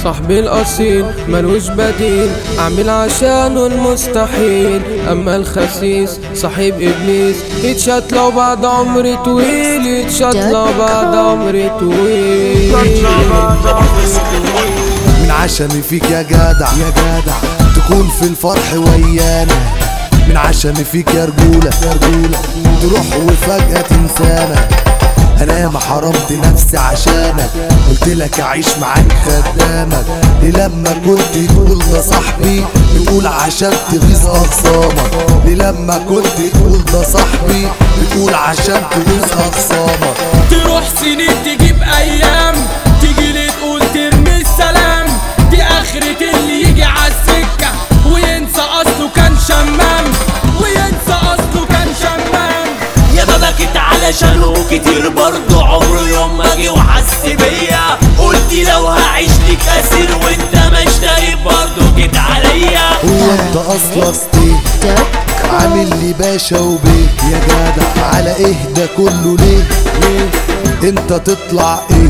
صاحبي الأصيل ملوش بديل أعمل عشانه المستحيل أما الخسيس صاحب إبليس يتشات لو بعد عمر طويل يتشات لو بعد عمر طويل من عشمي فيك يا جدع يا جدع تكون في الفرح ويانا من عشمي فيك يا رجولة يا رجولة تروح وفجأة تنسانا انا ياما حرمت نفسي عشانك قلت لك اعيش معاك خدامك ليه لما كنت تقول ده صاحبي تقول عشان تغيظ اخصامك ليه لما كنت تقول ده صاحبي بتقول عشان تغيظ اخصامك تروح سنين تجيب ايام تيجي لي تقول ترمي السلام دي اخرة اللي يجي عالسكة وينسى اصله كان شمام وينسى اصله كان شمام يا ما بكيت علشانه كتير برضه عمره يوم ما جه وحس بيا قلت لو هعيش لك اسير وانت مش تايب برضه جيت عليا هو انت اصلا ستيك عامل لي باشا وبيه يا جدع على ايه ده كله ليه ليه انت تطلع ايه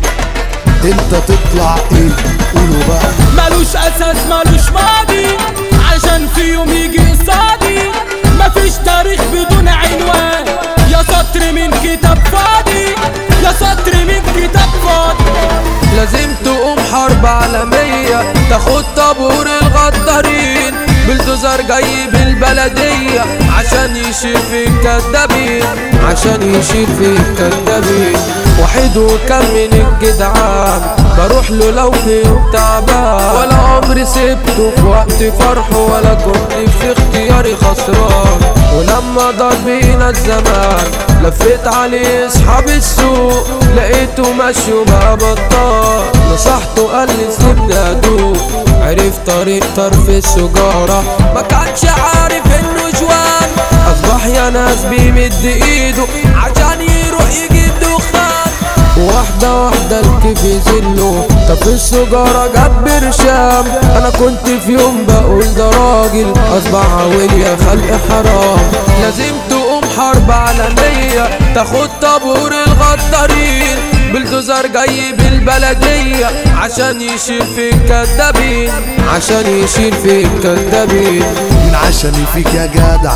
انت تطلع ايه قولوا بقى ملوش اساس ملوش ماضي عشان في يوم يجي قصادي مفيش تاريخ بدون عنوان يا سطر من كتاب فاضي يا سطر من كتاب فاضي لازم تقوم حرب عالمية تاخد طابور الغدارين بلدوزر جاي بالبلدية عشان يشيل في الكدابين عشان يشيل في الكدابين وحيد وكم من الجدعان بروح له لو في يوم تعبان ولا عمري سبته في وقت فرحه ولا كنت في اختياري خسران ولما ضاق بينا الزمان لفيت عليه اصحاب السوق لقيته ماشي وبقى بطال نصحته قال لي سيبني ادوق عرف طريق طرف السجارة ما كانش عارف انه جوان اصبح يا ناس بيمد ايده عشان يروح يجيب دخان واحدة واحدة الكيف يزله طب السجارة جاب برشام انا كنت في يوم بقول ده راجل اصبح عويل يا خلق حرام لازم تقوم حرب عالمية تاخد طابور الغدارين بلدوزر جاي بالبلدية عشان يشيل في الكدابين عشان يشيل في الكدابين من عشمي فيك يا جدع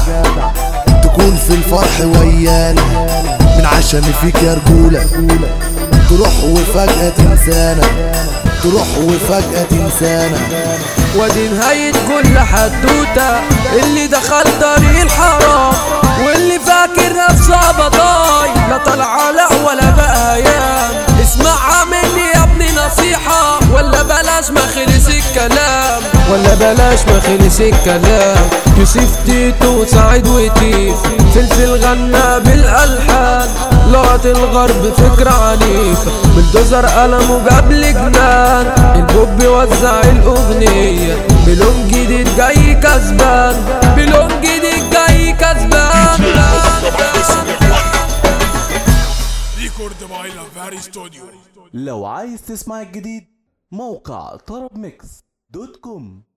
تكون في الفرح ويانا من عشمي فيك يا رجولة تروح وفجأة تنسانا تروح وفجأة تنسانا ودي نهاية كل حدوتة اللي دخل طريق الحرام واللي فاكر نفسه بضاي لا طلع لا ولا بقى ايام اسمعها مني يا ابني نصيحة ولا بلاش ما خلص الكلام ولا بلاش ما خلص الكلام يوسف تيتو سعيد وتيف فلفل غنى بالالحان لغة الغرب فكرة عنيفة بلدوزر قلمه جاب لي جنان البوب وزع الأغنية بلون جديد جاي كسبان بلون جديد جاي كسبان ريكورد باي لافاري ستوديو لو عايز تسمع الجديد موقع طرب ميكس دوت كوم